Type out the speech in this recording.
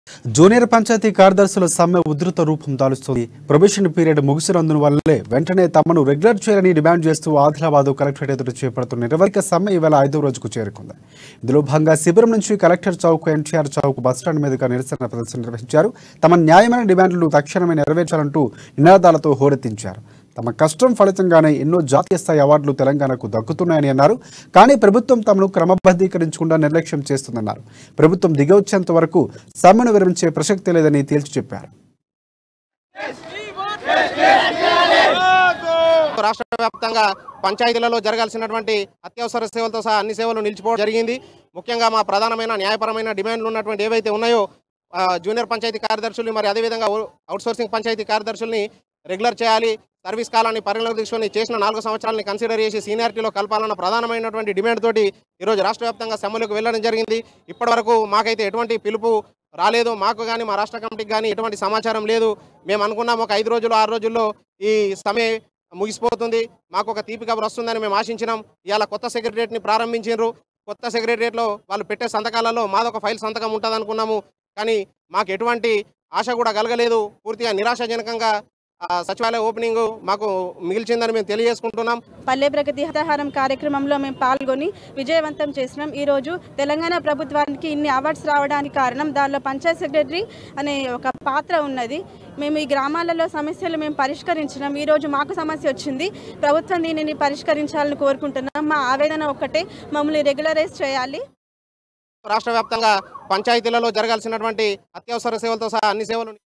junior panchayat కార్యదర్శుల సమ్మె ఉధృత రూపం దాలుస్తోంది probation period ముగిసినందున వల్లే వెంటనే తమను రెగ్యులర్ చేయాలని డిమాండ్ చేస్తూ ఆదిలాబాద్ కలెక్టరేట్ ఎదురు చేపడుతున్న నిరవధిక సమ్మె ఈవేళ ఐదో రోజుకు చేరుకుంది ఇందులో భాగంగా శిబిరం నుంచి collector chowk NTR chowk bus stand మీదుగా నిరసన ప్రదర్శన నిర్వహించారు తమ న్యాయమైన డిమాండ్లు తక్షణమే నెరవేర్చాలంటూ నినాదాలతో హోరెత్తించారు తమ కష్టం ఫలితంగానే ఎన్నో జాతీయ స్థాయి అవార్డులు తెలంగాణకు దక్కుతున్నాయని అన్నారు కానీ ప్రభుత్వం తమను క్రమబద్ధీకరించకుండా నిర్లక్ష్యం చేస్తుందన్నారు ప్రభుత్వం దిగవచ్చేంత వరకు సమ్మెను విరమించే ప్రసక్తి లేదని తేల్చి చెప్పారు రాష్ట్ర వ్యాప్తంగా పంచాయతీలలో జరగాల్సినటువంటి అత్యవసర సేవలతో సహా అన్ని సేవలు నిలిచిపోవడం జరిగింది ముఖ్యంగా మా ప్రధానమైన న్యాయపరమైన డిమాండ్లు ఉన్నటువంటి ఏవైతే ఉన్నాయో ఆ, జూనియర్ పంచాయతీ కార్యదర్శుల్ని మరి అదేవిధంగా అవుట్ సోర్సింగ్ పంచాయతీ కార్యదర్శుల్ని రెగ్యులర్ చేయాలి సర్వీస్ కాలాన్ని పరిగణలోకి తీసుకొని చేసిన నాలుగు సంవత్సరాలని కన్సిడర్ చేసి సీనియారిటీలో కలపాలన్న ప్రధానమైనటువంటి డిమాండ్ తోటి ఈరోజు రాష్ట్ర వ్యాప్తంగా సమ్మెలకు వెళ్ళడం జరిగింది ఇప్పటి వరకు మాకైతే ఎటువంటి పిలుపు రాలేదు మాకు కానీ మా రాష్ట్ర కమిటీకి కానీ ఎటువంటి సమాచారం లేదు మేము అనుకున్నాం ఒక ఐదు రోజులు ఆరు రోజుల్లో ఈ సమ్మె ముగిసిపోతుంది మాకు ఒక తీపి కబురు వస్తుందని మేము ఆశించినాం ఇవాళ కొత్త సెక్రటరియట్ని ప్రారంభించారు కొత్త సెక్రటరియట్లో వాళ్ళు పెట్టే సంతకాలలో మాదొక ఫైల్ సంతకం ఉంటుంది అనుకున్నాము కానీ మాకు ఎటువంటి ఆశ కూడా కలగలేదు పూర్తిగా నిరాశాజనకంగా ఆ, సచివాలయ ఓపెనింగ్ మాకు మిగిల్చిందని మేము తెలియజేసుకుంటున్నాం పల్లె ప్రగతి హతహారం కార్యక్రమంలో మేము పాల్గొని విజయవంతం చేసినాం ఈరోజు తెలంగాణ ప్రభుత్వానికి ఇన్ని అవార్డ్స్ రావడానికి కారణం దానిలో పంచాయత్ సెక్రటరీ అనే ఒక పాత్ర ఉన్నది మేము ఈ గ్రామాలలో సమస్యలు మేము పరిష్కరించినాం ఈరోజు మాకు సమస్య వచ్చింది ప్రభుత్వం దీనిని పరిష్కరించాలని కోరుకుంటున్నాం మా ఆవేదన ఒక్కటే మమ్మల్ని రెగ్యులరైజ్ చేయాలి రాష్ట్ర వ్యాప్తంగా పంచాయతీలలో జరగాల్సినటువంటి అత్యవసర సేవలతో సహా అన్ని సేవలు